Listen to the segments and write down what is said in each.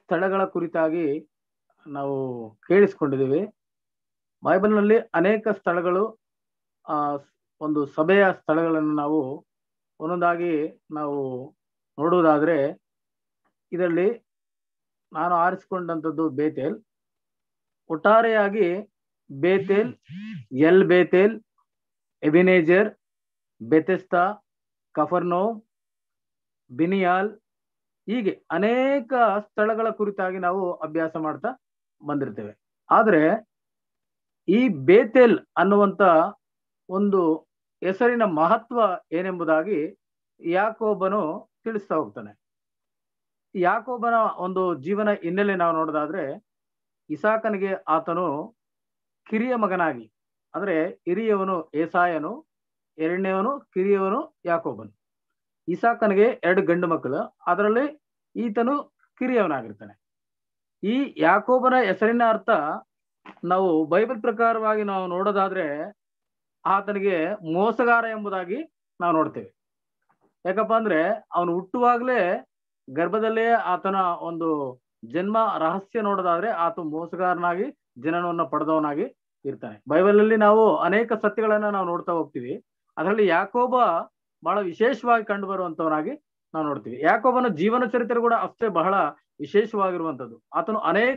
ಸ್ಥಳಗಳ ಕುರಿತಾಗಿ ನಾವು ಕೇಳಿಸ್ಕೊಂಡಿದ್ದೀವಿ ಬೈಬಲ್ನಲ್ಲಿ ಅನೇಕ ಸ್ಥಳಗಳು ಆ ಒಂದು ಸಭೆಯ ಸ್ಥಳಗಳನ್ನು ನಾವು ಒಂದೊಂದಾಗಿ ನಾವು ನೋಡುವುದಾದ್ರೆ ಇದರಲ್ಲಿ ನಾನು ಆರಿಸಿಕೊಂಡಂಥದ್ದು ಬೇತೇಲ್ ಒಟ್ಟಾರೆಯಾಗಿ Bethel El Bethel Ebenezer Bethesda Capernaum Peniel ಹೀಗೆ ಅನೇಕ ಸ್ಥಳಗಳ ಕುರಿತಾಗಿ ನಾವು ಅಭ್ಯಾಸ ಮಾಡ್ತಾ ಬಂದಿರ್ತೇವೆ ಆದ್ರೆ ಈ ಬೇತೇಲ್ ಅನ್ನುವಂತ ಒಂದು ಹೆಸರಿನ ಮಹತ್ವ ಏನೆಂಬುದಾಗಿ ಯಾಕೋಬನು ತಿಳಿಸ್ತಾ ಹೋಗ್ತಾನೆ ಯಾಕೋಬನ ಒಂದು ಜೀವನ ಹಿನ್ನೆಲೆ ನಾವು ನೋಡೋದಾದ್ರೆ ಇಸಾಕನಿಗೆ ಆತನು ಕಿರಿಯ ಮಗನಾಗಿ ಅಂದ್ರೆ ಹಿರಿಯವನು ಏಸಾಯನು ಎರಡನೇವನು ಕಿರಿಯವನು ಯಾಕೋಬನು ಇಸಾಕನಿಗೆ ಎರಡು ಗಂಡು ಮಕ್ಕಳು ಅದರಲ್ಲಿ ಈತನು ಕಿರಿಯವನಾಗಿರ್ತಾನೆ ಈ ಯಾಕೋಬನ ಹೆಸರಿನ ಅರ್ಥ ನಾವು ಬೈಬಲ್ ಪ್ರಕಾರವಾಗಿ ನಾವು ನೋಡೋದಾದ್ರೆ ಆತನಿಗೆ ಮೋಸಗಾರ ಎಂಬುದಾಗಿ ನಾವು ನೋಡ್ತೇವೆ ಯಾಕಪ್ಪ ಅಂದ್ರೆ ಅವನು ಹುಟ್ಟುವಾಗ್ಲೇ ಗರ್ಭದಲ್ಲೇ ಆತನ ಒಂದು ಜನ್ಮ ರಹಸ್ಯ ನೋಡೋದಾದ್ರೆ ಆತ ಮೋಸಗಾರನಾಗಿ ಜನನವನ್ನು ಪಡೆದವನಾಗಿ ಇರ್ತಾನೆ ಬೈಬಲ್ ಅಲ್ಲಿ ನಾವು ಅನೇಕ ಸತ್ಯಗಳನ್ನ ನಾವು ನೋಡ್ತಾ ಹೋಗ್ತೀವಿ ಅದರಲ್ಲಿ ಯಾಕೋಬ ಬಹಳ ವಿಶೇಷವಾಗಿ ಕಂಡು ಬರುವಂತವನಾಗಿ ನಾವು ನೋಡ್ತೀವಿ ಯಾಕೋಬನ ಜೀವನ ಚರಿತ್ರೆ ಕೂಡ ಅಷ್ಟೇ ಬಹಳ ವಿಶೇಷವಾಗಿರುವಂತದ್ದು ಆತನು ಅನೇಕ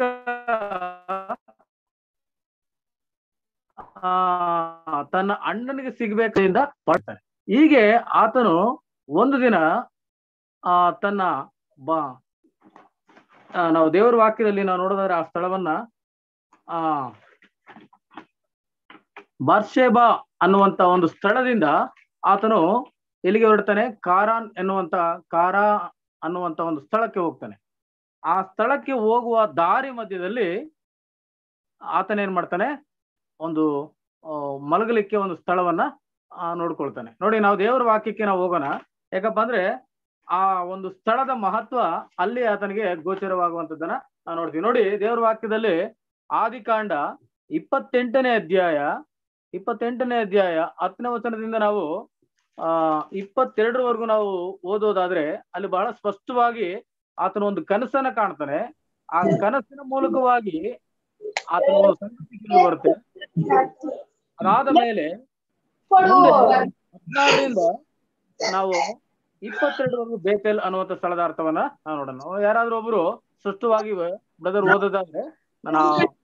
ಆ ತನ್ನ ಅಣ್ಣನಿಗೆ ಸಿಗ್ಬೇಕಿಂದ ಪಡ್ತಾನೆ ಹೀಗೆ ಆತನು ಒಂದು ದಿನ ಆ ತನ್ನ ಬಾ ಆ, ನಾವು ದೇವರ ವಾಕ್ಯದಲ್ಲಿ ನಾವು ನೋಡೋದಾದ್ರೆ ಆ ಸ್ಥಳವನ್ನ ಆ ಬಾರ್ಷೇಬಾ ಅನ್ನುವಂತ ಒಂದು ಸ್ಥಳದಿಂದ ಆತನು ಎಲ್ಲಿಗೆ ಹೊರಡ್ತಾನೆ ಕಾರಾನ್ ಎನ್ನುವಂತ ಕಾರಾ ಅನ್ನುವಂತ ಒಂದು ಸ್ಥಳಕ್ಕೆ ಹೋಗ್ತಾನೆ ಆ ಸ್ಥಳಕ್ಕೆ ಹೋಗುವ ದಾರಿ ಮಧ್ಯದಲ್ಲಿ ಆತನ ಏನ್ ಮಾಡ್ತಾನೆ ಒಂದು ಆ, ಮಲಗಲಿಕ್ಕೆ ಒಂದು ಸ್ಥಳವನ್ನ ಆ, ನೋಡ್ಕೊಳ್ತಾನೆ ನೋಡಿ ನಾವು ದೇವರ ವಾಕ್ಯಕ್ಕೆ ನಾವು ಹೋಗೋಣ ಯಾಕಪ್ಪ ಅಂದ್ರೆ ಆ ಒಂದು ಸ್ಥಳದ ಮಹತ್ವ ಅಲ್ಲಿ ಆತನಿಗೆ ಗೋಚರವಾಗುವಂತದ್ದನ್ನ ನಾವು ನೋಡ್ತೀವಿ ನೋಡಿ ದೇವರ ವಾಕ್ಯದಲ್ಲಿ ಆದಿಕಾಂಡ ಇಪ್ಪತ್ತೆಂಟನೇ ಅಧ್ಯಾಯ ಇಪ್ಪತ್ತೆಂಟನೇ ಅಧ್ಯಾಯ ಹತ್ತನೇ ವಚನದಿಂದ ನಾವು ಆ ಇಪ್ಪತ್ತೆರಡರವರೆಗೂ ನಾವು ಓದೋದಾದ್ರೆ ಅಲ್ಲಿ ಬಹಳ ಸ್ಪಷ್ಟವಾಗಿ ಆತನ ಒಂದು ಕನಸನ್ನ ಕಾಣ್ತಾನೆ ಆ ಕನಸಿನ ಮೂಲಕವಾಗಿ ಆತನ ಒಂದು ಸಂಗತಿ ತಿಳಿದು ಬರುತ್ತೆ ಅದಾದ ಮೇಲೆ ಮುಂದೆ ಹದಿನಾರರಿಂದ ನಾವು ಇಪ್ಪತ್ತೆರಡರವರೆಗೂ ಬೇತೇಲ್ ಅನ್ನುವಂಥ ಸ್ಥಳದ ಅರ್ಥವನ್ನ ನಾವು ನೋಡೋಣ ಯಾರಾದ್ರೂ ಒಬ್ರು ಸ್ಪಷ್ಟವಾಗಿ ಬ್ರದರ್ ಓದೋದಾದ್ರೆ ನಾನು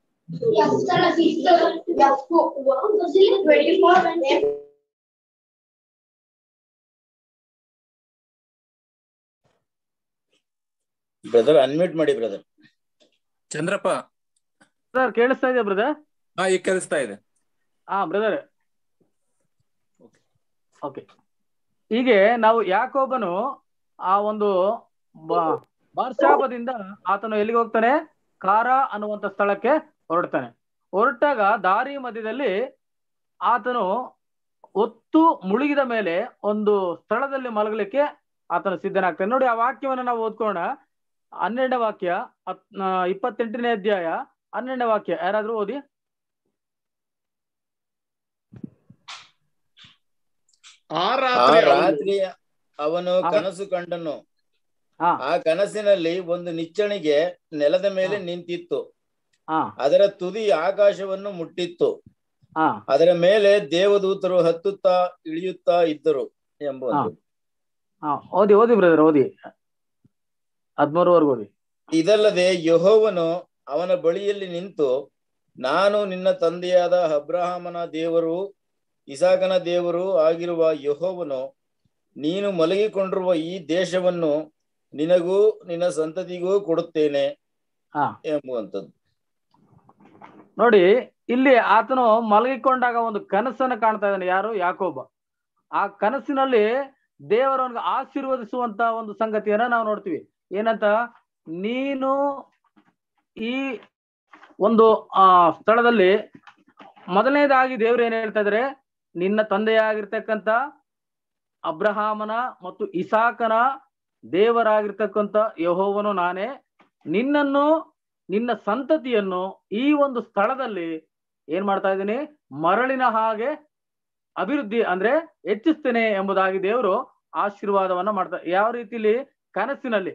ಬ್ರದರ್ ಅನ್ಮ್ಯೂಟ್ ಮಾಡಿ ಬ್ರದರ್ ಚಂದ್ರಪ್ಪ ಸರ್ ಕೇಳಿಸ್ತಾ ಇದೆಯಾ ಬ್ರದರ್ ಹಾ ಈಗ ಕೇಳಿಸ್ತಾ ಇದೆ ಹಾ ಬ್ರದರ್ ಓಕೆ ಹೀಗೆ ನಾವು ಯಾಕೋಬನು ಆ ಒಂದು ಬ- ಬಾರ್ಷಾಬದಿಂದ ಆತನು ಎಲ್ಲಿಗೆ ಹೋಗ್ತಾನೆ ಕಾರ ಅನ್ನುವಂತ ಸ್ಥಳಕ್ಕೆ ಹೊರಡ್ತಾನೆ ಹೊರಟಾಗ ದಾರಿ ಮಧ್ಯದಲ್ಲಿ ಆತನು ಒತ್ತು ಮುಳುಗಿದ ಮೇಲೆ ಒಂದು ಸ್ಥಳದಲ್ಲಿ ಮಲಗಲಿಕ್ಕೆ ಆತನು ಸಿದ್ಧನಾಗ್ತಾನೆ ನೋಡಿ ಆ ವಾಕ್ಯವನ್ನ ನಾವು ಓದ್ಕೋಣ ಹನ್ನೆರಡನೇ ವಾಕ್ಯ ಹತ್ ಆ, ಇಪ್ಪತ್ತೆಂಟನೇ ಅಧ್ಯಾಯ ಹನ್ನೆರಡನೇ ವಾಕ್ಯ ಯಾರಾದ್ರೂ ಓದಿ ಆ ಆ ರಾತ್ರಿ ಅವನು ರಾತ್ರಿ ಅವನು ಅವ- ಕನಸು ಕಂಡನು ಹಾ ಆ ಕನಸಿನಲ್ಲಿ ಒಂದು ನಿಚ್ಚಣಿಗೆ ನೆಲದ ಮೇಲೆ ನಿಂತಿತ್ತು ಹಾ ಅದರ ತುದಿ ಆಕಾಶವನ್ನು ಮುಟ್ಟಿತ್ತು ಹಾ ಅದರ ಮೇಲೆ ದೇವದೂತರು ಹತ್ತುತ್ತಾ ಇಳಿಯುತ್ತಾ ಇದ್ದರು ಎಂಬುದು ಹಾ ಓದಿ ಓದಿ ಬ್ರದರ್ ಓದಿ ಹದ್ಮೂರವರೆಗೂ ಓದಿ ಇದಲ್ಲದೆ ಯೆಹೋವನು ಅವನ ಬಳಿಯಲ್ಲಿ ನಿಂತು ನಾನು ನಿನ್ನ ತಂದೆಯಾದ ಅಬ್ರಹಾಮನ ದೇವರು ಇಸಾಕನ ದೇವರು ಆಗಿರುವ ಯೆಹೋವನು ನೀನು ಮಲಗಿಕೊಂಡಿರುವ ಈ ದೇಶವನ್ನು ನಿನಗೂ ನಿನ್ನ ಸಂತತಿಗೂ ಕೊಡುತ್ತೇನೆ ಹಾ ಎಂಬುವಂಥದ್ದು ನೋಡಿ ಇಲ್ಲಿ ಆತನು ಮಲಗಿಕೊಂಡಾಗ ಒಂದು ಕನಸನ್ನು ಕಾಣ್ತಾ ಇದ್ದಾನೆ ಯಾರು ಯಾಕೋಬ ಆ ಕನಸಿನಲ್ಲಿ ದೇವರವನಿಗೆ ಆಶೀರ್ವದಿಸುವಂತ ಒಂದು ಸಂಗತಿಯನ್ನ ನಾವು ನೋಡ್ತೀವಿ ಏನಂತ ನೀನು ಈ ಒಂದು ಆ ಸ್ಥಳದಲ್ಲಿ ಮೊದಲನೇದಾಗಿ ದೇವ್ರು ಏನ್ ಹೇಳ್ತಾ ಇದಾರೆ ನಿನ್ನ ತಂದೆಯಾಗಿರ್ತಕ್ಕಂಥ ಅಬ್ರಹಾಮನ ಮತ್ತು ಇಸಾಕನ ದೇವರಾಗಿರ್ತಕ್ಕಂಥ ಯಹೋವನು ನಾನೇ ನಿನ್ನನ್ನು ನಿನ್ನ ಸಂತತಿಯನ್ನು ಈ ಒಂದು ಸ್ಥಳದಲ್ಲಿ ಏನ್ ಮಾಡ್ತಾ ಇದ್ದೀನಿ ಮರಳಿನ ಹಾಗೆ ಅಭಿವೃದ್ಧಿ ಅಂದ್ರೆ ಹೆಚ್ಚಿಸ್ತೇನೆ ಎಂಬುದಾಗಿ ದೇವರು ಆಶೀರ್ವಾದವನ್ನ ಮಾಡ್ತಾರೆ ಯಾವ ರೀತಿಲಿ ಕನಸಿನಲ್ಲಿ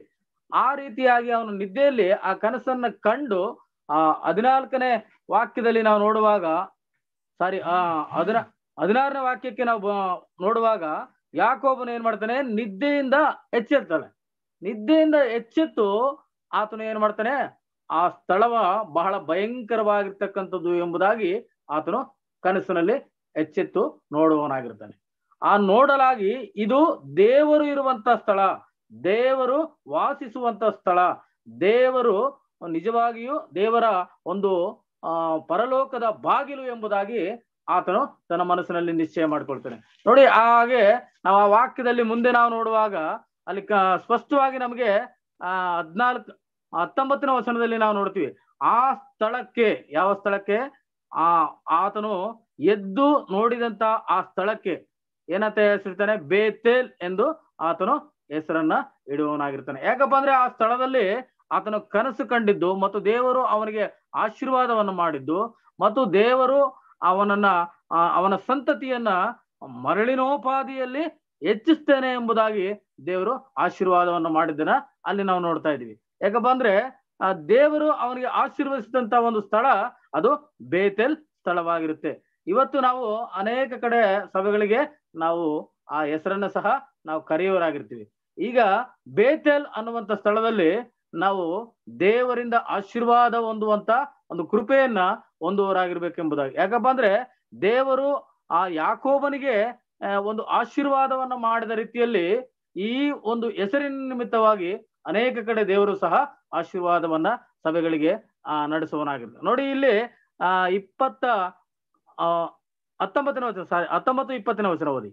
ಆ ರೀತಿಯಾಗಿ ಅವನು ನಿದ್ದೆಯಲ್ಲಿ ಆ ಕನಸನ್ನ ಕಂಡು ಆ ಹದಿನಾಲ್ಕನೇ ವಾಕ್ಯದಲ್ಲಿ ನಾವು ನೋಡುವಾಗ ಸಾರಿ ಆ ಹದಿನ ಹದಿನಾರನೇ ವಾಕ್ಯಕ್ಕೆ ನಾವು ಬ- ನೋಡುವಾಗ ಯಾಕೋಬನು ಏನ್ ಮಾಡ್ತಾನೆ ನಿದ್ದೆಯಿಂದ ಎಚ್ಚೆತ್ತಾನೆ ನಿದ್ದೆಯಿಂದ ಎಚ್ಚೆತ್ತು ಆತನು ಏನ್ ಮಾಡ್ತಾನೆ ಆ ಸ್ಥಳವ ಬಹಳ ಭಯಂಕರವಾಗಿರ್ತಕ್ಕಂಥದ್ದು ಎಂಬುದಾಗಿ ಆತನು ಕನಸಿನಲ್ಲಿ ಎಚ್ಚೆತ್ತು ನೋಡುವವನಾಗಿರ್ತಾನೆ ಆ ನೋಡಲಾಗಿ ಇದು ದೇವರು ಇರುವಂತ ಸ್ಥಳ ದೇವರು ವಾಸಿಸುವಂತ ಸ್ಥಳ ದೇವರು ನಿಜವಾಗಿಯೂ ದೇವರ ಒಂದು ಆ ಪರಲೋಕದ ಬಾಗಿಲು ಎಂಬುದಾಗಿ ಆತನು ತನ್ನ ಮನಸ್ಸಿನಲ್ಲಿ ನಿಶ್ಚಯ ಮಾಡ್ಕೊಳ್ತಾನೆ ನೋಡಿ ಹಾಗೆ ನಾವು ಆ ವಾಕ್ಯದಲ್ಲಿ ಮುಂದೆ ನಾವು ನೋಡುವಾಗ ಅಲ್ಲಿ ಕ ಸ್ಪಷ್ಟವಾಗಿ ನಮಗೆ ಆ ಹದ್ನಾಲ್ಕು ಹತ್ತೊಂಬತ್ತನೇ ವಚನದಲ್ಲಿ ನಾವು ನೋಡ್ತೀವಿ ಆ ಸ್ಥಳಕ್ಕೆ ಯಾವ ಸ್ಥಳಕ್ಕೆ ಆ ಆತನು ಎದ್ದು ನೋಡಿದಂತ ಆ ಸ್ಥಳಕ್ಕೆ ಏನಂತ ಹೆಸರಿರ್ತಾನೆ ಬೇತೇಲ್ ಎಂದು ಆತನು ಹೆಸರನ್ನ ಇಡುವವನಾಗಿರ್ತಾನೆ ಯಾಕಪ್ಪ ಅಂದ್ರೆ ಆ ಸ್ಥಳದಲ್ಲಿ ಆತನು ಕನಸು ಕಂಡಿದ್ದು ಮತ್ತು ದೇವರು ಅವನಿಗೆ ಆಶೀರ್ವಾದವನ್ನು ಮಾಡಿದ್ದು ಮತ್ತು ದೇವರು ಅವನನ್ನ ಆ, ಅವನ ಸಂತತಿಯನ್ನ ಮರಳಿನೋಪಾದಿಯಲ್ಲಿ ಹೆಚ್ಚಿಸ್ತೇನೆ ಎಂಬುದಾಗಿ ದೇವರು ಆಶೀರ್ವಾದವನ್ನು ಮಾಡಿದ್ದನ್ನ ಅಲ್ಲಿ ನಾವು ನೋಡ್ತಾ ಇದೀವಿ ಯಾಕಪ್ಪ ಅಂದ್ರೆ ಆ ದೇವರು ಅವನಿಗೆ ಆಶೀರ್ವದಿಸಿದಂತ ಒಂದು ಸ್ಥಳ ಅದು ಬೇತೆಲ್ ಸ್ಥಳವಾಗಿರುತ್ತೆ ಇವತ್ತು ನಾವು ಅನೇಕ ಕಡೆ ಸಭೆಗಳಿಗೆ ನಾವು ಆ ಹೆಸರನ್ನ ಸಹ ನಾವು ಕರೆಯುವರಾಗಿರ್ತೀವಿ ಈಗ ಬೇತೆಲ್ ಅನ್ನುವಂತ ಸ್ಥಳದಲ್ಲಿ ನಾವು ದೇವರಿಂದ ಆಶೀರ್ವಾದ ಹೊಂದುವಂತ ಒಂದು ಕೃಪೆಯನ್ನ ಹೊಂದುವರಾಗಿರ್ಬೇಕೆಂಬುದಾಗಿ ಯಾಕಪ್ಪ ಅಂದ್ರೆ ದೇವರು ಆ ಯಾಕೋಬನಿಗೆ ಆ, ಒಂದು ಆಶೀರ್ವಾದವನ್ನ ಮಾಡಿದ ರೀತಿಯಲ್ಲಿ ಈ ಒಂದು ಹೆಸರಿನ ನಿಮಿತ್ತವಾಗಿ ಅನೇಕ ಕಡೆ ದೇವರು ಸಹ ಆಶೀರ್ವಾದವನ್ನ ಸಭೆಗಳಿಗೆ ಆ ನಡೆಸುವನಾಗಿರ್ತಾರೆ ನೋಡಿ ಇಲ್ಲಿ ಆ ಇಪ್ಪತ್ತ ಆ ಹತ್ತೊಂಬತ್ತನೇ ವಚನ ಸಾರಿ ಹತ್ತೊಂಬತ್ತು ಇಪ್ಪತ್ತನೇ ವಚನ ಓದಿ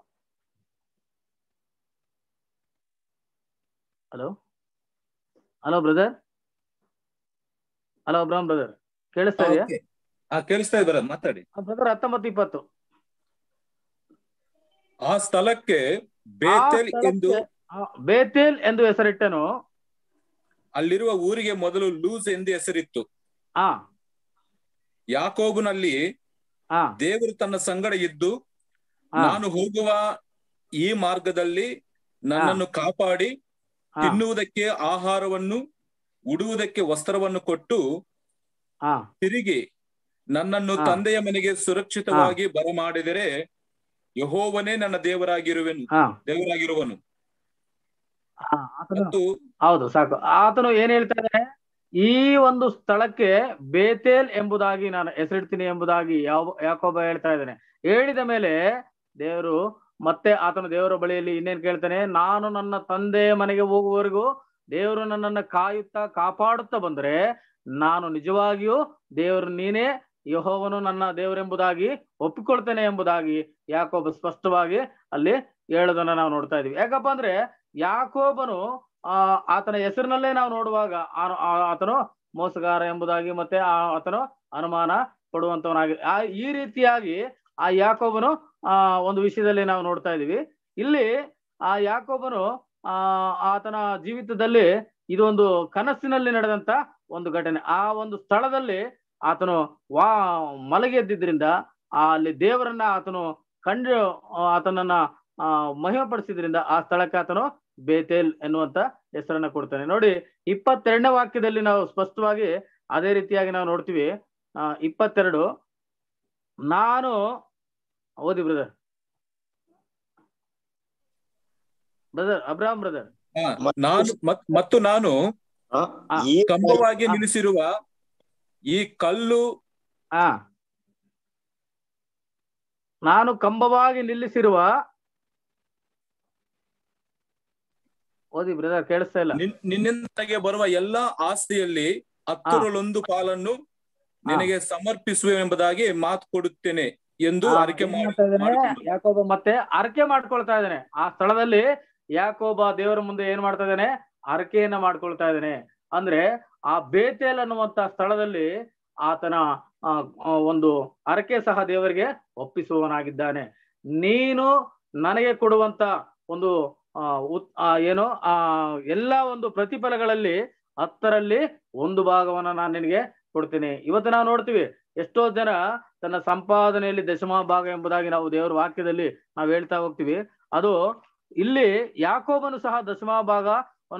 hello hello brother hello Abram brother ಕೇಳಿಸ್ತಾ ಇದೆಯಾ Okay. ಆ ಕೇಳಿಸ್ತಾ ಇದಾರ ಮಾತಾಡಿ ಬ್ರದರ್ ಹತ್ತೊಂಬತ್ತು ಇಪ್ಪತ್ತು ಆ ಸ್ಥಳಕ್ಕೆ ಆ ಬೇತೆಲ್ ಸ್ಥಳಕ್ಕೆ ಎಂದು ಆ ಬೇತೇಲ್ ಎಂದು ಹೆಸರಿಟ್ಟನು ಅಲ್ಲಿರುವ ಊರಿಗೆ ಮೊದಲು ಲೂಸ್ ಎಂದು ಹೆಸರಿತ್ತು ಆ ಯಾಕೋಬನಲ್ಲಿ ಆ ದೇವರು ತನ್ನ ಸಂಗಡ ಇದ್ದು ಆ, ನಾನು ಹೋಗುವ ಈ ಮಾರ್ಗದಲ್ಲಿ ನನ್ನನ್ನು ಕಾಪಾಡಿ ಆ, ತಿನ್ನುವುದಕ್ಕೆ ಆಹಾರವನ್ನು ಉಡುವುದಕ್ಕೆ ವಸ್ತ್ರವನ್ನು ಕೊಟ್ಟು ಆ, ತಿರುಗಿ ನನ್ನನ್ನು ಹಾ. ತಂದೆಯ ಮನೆಗೆ ಸುರಕ್ಷಿತವಾಗಿ ಬರಮಾಡಿದರೆ ಯಹೋವನೇ ನನ್ನ ದೇವರಾಗಿರುವೆನು ಆ, ದೇವರಾಗಿರುವನು ಆ, ಆತನು ಮತ್ತು ಹೌದು ಸಾಕು ಆತನು ಏನ್ ಹೇಳ್ತಾ ಇದ್ದಾನೆ ಈ ಒಂದು ಸ್ಥಳಕ್ಕೆ ಬೇತೇಲ್ ಎಂಬುದಾಗಿ ನಾನು ಹೆಸರಿಡ್ತೀನಿ ಎಂಬುದಾಗಿ ಯಾವ ಯಾಕೊಬ್ಬ ಹೇಳ್ತಾ ಇದ್ದಾನೆ ಹೇಳಿದ ಮೇಲೆ ದೇವರು ಮತ್ತೆ ಆತನು ದೇವರ ಬಳಿಯಲ್ಲಿ ಇನ್ನೇನ್ ಕೇಳ್ತಾನೆ ನಾನು ನನ್ನ ತಂದೆಯ ಮನೆಗೆ ಹೋಗುವವರೆಗೂ ದೇವರು ನನ್ನನ್ನು ಕಾಯುತ್ತಾ ಕಾಪಾಡುತ್ತಾ ಬಂದ್ರೆ ನಾನು ನಿಜವಾಗಿಯೂ ದೇವರು ನೀನೇ ಯಹೋವನು ನನ್ನ ದೇವರೆಂಬುದಾಗಿ ಒಪ್ಪಿಕೊಳ್ತೇನೆ ಎಂಬುದಾಗಿ ಯಾಕೊಬ್ಬ ಸ್ಪಷ್ಟವಾಗಿ ಅಲ್ಲಿ ಹೇಳೋದನ್ನ ನಾವು ನೋಡ್ತಾ ಇದೀವಿ ಯಾಕಪ್ಪ ಅಂದ್ರೆ ಯಾಕೋಬನು ಆ ಆತನ ಹೆಸರಿನಲ್ಲೇ ನಾವು ನೋಡುವಾಗ ಆ- ಆ- ಆತನು ಮೋಸಗಾರ ಎಂಬುದಾಗಿ ಮತ್ತೆ ಆ ಆತನು ಅನುಮಾನ ಪಡುವಂತವನಾಗಿ ಆ ಈ ರೀತಿಯಾಗಿ ಆ ಯಾಕೋಬನು ಆ ಒಂದು ವಿಷಯದಲ್ಲಿ ನಾವು ನೋಡ್ತಾ ಇದೀವಿ ಇಲ್ಲಿ ಆ ಯಾಕೋಬನು ಆ ಆತನ ಜೀವಿತದಲ್ಲಿ ಇದೊಂದು ಕನಸಿನಲ್ಲಿ ನಡೆದಂತ ಒಂದು ಘಟನೆ ಆ ಒಂದು ಸ್ಥಳದಲ್ಲಿ ಆತನು ವಾ ಮಲಗೆದ್ದಿದ್ರಿಂದ ಆ ಅಲ್ಲಿ ದೇವರನ್ನ ಆತನು ಕಂಡು ಆ, ಆತನನ್ನ ಆ ಮಹಿಮಪಡಿಸಿದ್ರಿಂದ ಆ ಸ್ಥಳಕ್ಕೆ ಆತನು ಬೇತೇಲ್ ಎನ್ನುವಂತ ಹೆಸರನ್ನ ಕೊಡ್ತಾನೆ ನೋಡಿ ಇಪ್ಪತ್ತೆರಡನೇ ವಾಕ್ಯದಲ್ಲಿ ನಾವು ಸ್ಪಷ್ಟವಾಗಿ ಅದೇ ರೀತಿಯಾಗಿ ನಾವು ನೋಡ್ತೀವಿ ಆ ಇಪ್ಪತ್ತೆರಡು ನಾನು ಓದಿ ಬ್ರದರ್ ಬ್ರದರ್ ಅಬ್ರಾಮ್ ಬ್ರದರ್ ಆ, ನಾನು ಮತ್- ಮತ್ತು ನಾನು ಆ, ಆ, ಈ ಕಂಬವಾಗಿ ಆ. ನಿಲ್ಲಿಸಿರುವ ಈ ಕಲ್ಲು ಆ ನಾನು ಕಂಬವಾಗಿ ನಿಲ್ಲಿಸಿರುವ ಓದಿ ಬ್ರದರ್ ಕೇಳಿಸ್ತಾ ಇಲ್ಲ ನಿನ್- ನಿನ್ನಿಂದ ನನಗೆ ಬರುವ ಎಲ್ಲಾ ಆಸ್ತಿಯಲ್ಲಿ ಹತ್ತರಲ್ಲೊಂದು ಪಾಲನ್ನು ನಿನಗೆ ಸಮರ್ಪಿಸುವೆ ಎಂಬುದಾಗಿ ಮಾತು ಕೊಡುತ್ತೇನೆ ಎಂದು ಆ, ಅರಿಕೆ ಏನ್ ಮಾಡಿ ಮಾಡ್ತಾ ಇದ್ದಾನೆ? ಮಾಡಿಕೊಂಡು. ಯಾಕೋಬ ಮತ್ತೆ ಅರಕೆ ಮಾಡ್ಕೊಳ್ತಾ ಇದ್ದಾನೆ ಆ ಸ್ಥಳದಲ್ಲಿ ಯಾಕೋಬ ದೇವರ ಮುಂದೆ ಏನ್ ಮಾಡ್ತಾ ಇದ್ದಾನೆ ಅರಕೆಯನ್ನ ಮಾಡ್ಕೊಳ್ತಾ ಇದ್ದಾನೆ ಅಂದ್ರೆ ಆ ಬೇತೇಲ್ ಅನ್ನುವಂತ ಸ್ಥಳದಲ್ಲಿ ಆತನ ಆ, ಆ, ಒಂದು ಅರಕೆ ಸಹ ದೇವರಿಗೆ ಒಪ್ಪಿಸುವವನಾಗಿದ್ದಾನೆ ನೀನು ನನಗೆ ಕೊಡುವಂತ ಒಂದು ಆ, ಉತ್- ಆ, ಏನು ಆ ಎಲ್ಲ ಒಂದು ಪ್ರತಿಫಲಗಳಲ್ಲಿ ಹತ್ತರಲ್ಲಿ ಒಂದು ಭಾಗವನ್ನ ನಾನು ನಿನಗೆ ಕೊಡ್ತೀನಿ ಇವತ್ತು ನಾವು ನೋಡ್ತೀವಿ ಎಷ್ಟೋ ಜನ ತನ್ನ ಸಂಪಾದನೆಯಲ್ಲಿ ದಶಮ ಭಾಗ ಎಂಬುದಾಗಿ ನಾವು ದೇವರ ವಾಕ್ಯದಲ್ಲಿ ನಾವು ಹೇಳ್ತಾ ಹೋಗ್ತೀವಿ ಅದು ಇಲ್ಲಿ ಯಾಕೋಬನು ಸಹ ದಶಮ ಭಾಗವನ್ನ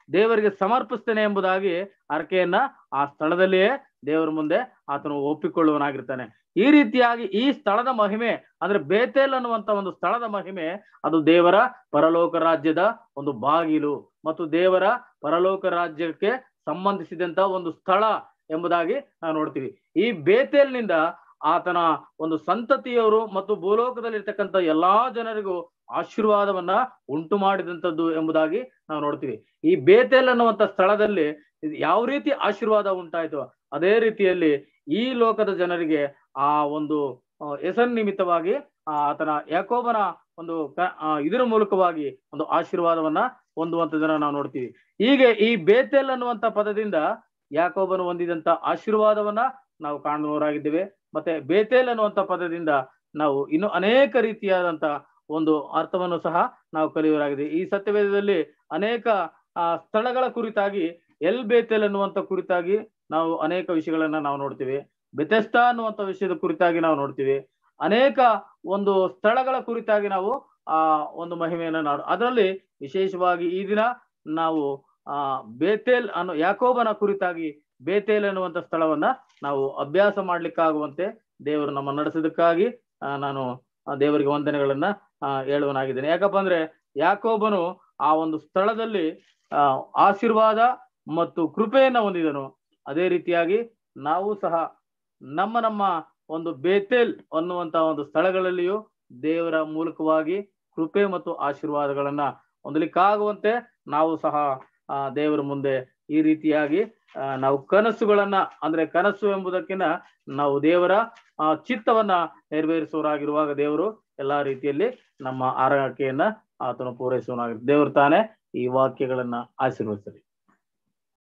ದೇವರಿಗೆ ಸಮರ್ಪಿಸ್ತೇನೆ ಎಂಬುದಾಗಿ ಅರಕೆಯನ್ನ ಆ ಸ್ಥಳದಲ್ಲಿಯೇ ದೇವರ ಮುಂದೆ ಆತನು ಒಪ್ಪಿಕೊಳ್ಳುವನಾಗಿರ್ತಾನೆ ಈ ರೀತಿಯಾಗಿ ಈ ಸ್ಥಳದ ಮಹಿಮೆ ಅಂದ್ರೆ ಬೇತೇಲ್ ಅನ್ನುವಂತ ಒಂದು ಸ್ಥಳದ ಮಹಿಮೆ ಅದು ದೇವರ ಪರಲೋಕ ರಾಜ್ಯದ ಒಂದು ಬಾಗಿಲು ಮತ್ತು ದೇವರ ಪರಲೋಕ ರಾಜ್ಯಕ್ಕೆ ಸಂಬಂಧಿಸಿದಂತ ಒಂದು ಸ್ಥಳ ಎಂಬುದಾಗಿ ನಾವು ನೋಡ್ತೀವಿ ಈ ಬೇತೇಲ್ನಿಂದ ಆತನ ಒಂದು ಸಂತತಿಯವರು ಮತ್ತು ಭೂಲೋಕದಲ್ಲಿರ್ತಕ್ಕಂಥ ಎಲ್ಲಾ ಜನರಿಗೂ ಆಶೀರ್ವಾದವನ್ನ ಉಂಟು ಮಾಡಿದಂಥದ್ದು ಎಂಬುದಾಗಿ ನಾವು ನೋಡ್ತೀವಿ ಈ ಬೇತೇಲ್ ಅನ್ನುವಂತ ಸ್ಥಳದಲ್ಲಿ ಇದು ಯಾವ ರೀತಿ ಆಶೀರ್ವಾದ ಉಂಟಾಯ್ತು ಅದೇ ರೀತಿಯಲ್ಲಿ ಈ ಲೋಕದ ಜನರಿಗೆ ಆ ಒಂದು ಆ, ಹೆಸರು ನಿಮಿತ್ತವಾಗಿ ಆ, ಆತನ ಯಾಕೋಬನ ಒಂದು ಕ- ಆ, ಇದರ ಮೂಲಕವಾಗಿ ಒಂದು ಆಶೀರ್ವಾದವನ್ನ ಹೊಂದುವಂತದನ್ನ ನಾವು ನೋಡ್ತೀವಿ ಹೀಗೆ ಈ ಬೇತೇಲ್ ಅನ್ನುವಂತ ಪದದಿಂದ ಯಾಕೋಬನು ಹೊಂದಿದಂತ ಆಶೀರ್ವಾದವನ್ನ ನಾವು ಕಾಣುವವರಾಗಿದ್ದೇವೆ ಮತ್ತೆ ಬೇತೇಲ್ ಅನ್ನುವಂತ ಪದದಿಂದ ನಾವು ಇನ್ನು ಅನೇಕ ರೀತಿಯಾದಂತ ಒಂದು ಅರ್ಥವನ್ನು ಸಹ ನಾವು ಕಲಿಯುವರಾಗಿದೆ ಈ ಸತ್ಯವೇದದಲ್ಲಿ ಅನೇಕ ಆ, ಸ್ಥಳಗಳ ಕುರಿತಾಗಿ ಎಲ್ ಬೇತೇಲ್ ಅನ್ನುವಂತ ಕುರಿತಾಗಿ ನಾವು ಅನೇಕ ವಿಷಯಗಳನ್ನ ನಾವು ನೋಡ್ತೀವಿ ಬೆತೆಸ್ತಾ ಅನ್ನುವಂತ ವಿಷಯದ ಕುರಿತಾಗಿ ನಾವು ನೋಡ್ತೀವಿ ಅನೇಕ ಒಂದು ಸ್ಥಳಗಳ ಕುರಿತಾಗಿ ನಾವು ಆ ಒಂದು ಮಹಿಮೆಯನ್ನ ನಾವು ಅದರಲ್ಲಿ ವಿಶೇಷವಾಗಿ ಈ ದಿನ ನಾವು ಆ ಬೇತೇಲ್ ಅನ್ನೋ ಯಾಕೋಬನ ಕುರಿತಾಗಿ ಬೇತೇಲ್ ಅನ್ನುವಂತ ಸ್ಥಳವನ್ನ ನಾವು ಅಭ್ಯಾಸ ಮಾಡ್ಲಿಕ್ಕಾಗುವಂತೆ ದೇವರು ನಮ್ಮ ನಡೆಸೋದಕ್ಕಾಗಿ ಆ, ನಾನು ಆ ದೇವರಿಗೆ ವಂದನೆಗಳನ್ನ ಆ, ಹೇಳುವನಾಗಿದ್ದೇನೆ ಯಾಕಪ್ಪ ಅಂದ್ರೆ ಯಾಕೋಬನು ಆ ಒಂದು ಸ್ಥಳದಲ್ಲಿ ಆ ಆಶೀರ್ವಾದ ಮತ್ತು ಕೃಪೆಯನ್ನ ಹೊಂದಿದನು ಅದೇ ರೀತಿಯಾಗಿ ನಾವು ಸಹ ನಮ್ಮ ನಮ್ಮ ಒಂದು ಬೇತೇಲ್ ಅನ್ನುವಂತ ಒಂದು ಸ್ಥಳಗಳಲ್ಲಿಯೂ ದೇವರ ಮೂಲಕವಾಗಿ ಕೃಪೆ ಮತ್ತು ಆಶೀರ್ವಾದಗಳನ್ನ ಹೊಂದಲಿಕ್ಕಾಗುವಂತೆ ನಾವು ಸಹ ಆ ದೇವರ ಮುಂದೆ ಈ ರೀತಿಯಾಗಿ ಆ, ನಾವು ಕನಸುಗಳನ್ನ ಅಂದ್ರೆ ಕನಸು ಎಂಬುದಕ್ಕಿಂತ ನಾವು ದೇವರ ಆ ಚಿತ್ತವನ್ನ ನೆರವೇರಿಸುವರಾಗಿರುವಾಗ ದೇವರು ಎಲ್ಲಾ ರೀತಿಯಲ್ಲಿ ನಮ್ಮ ಆರೈಕೆಯನ್ನ ಆತನು ಪೂರೈಸುವನಾಗಿ ದೇವರು ತಾನೇ ಈ ವಾಕ್ಯಗಳನ್ನ ಆಶೀರ್ವದಿಸಲಿ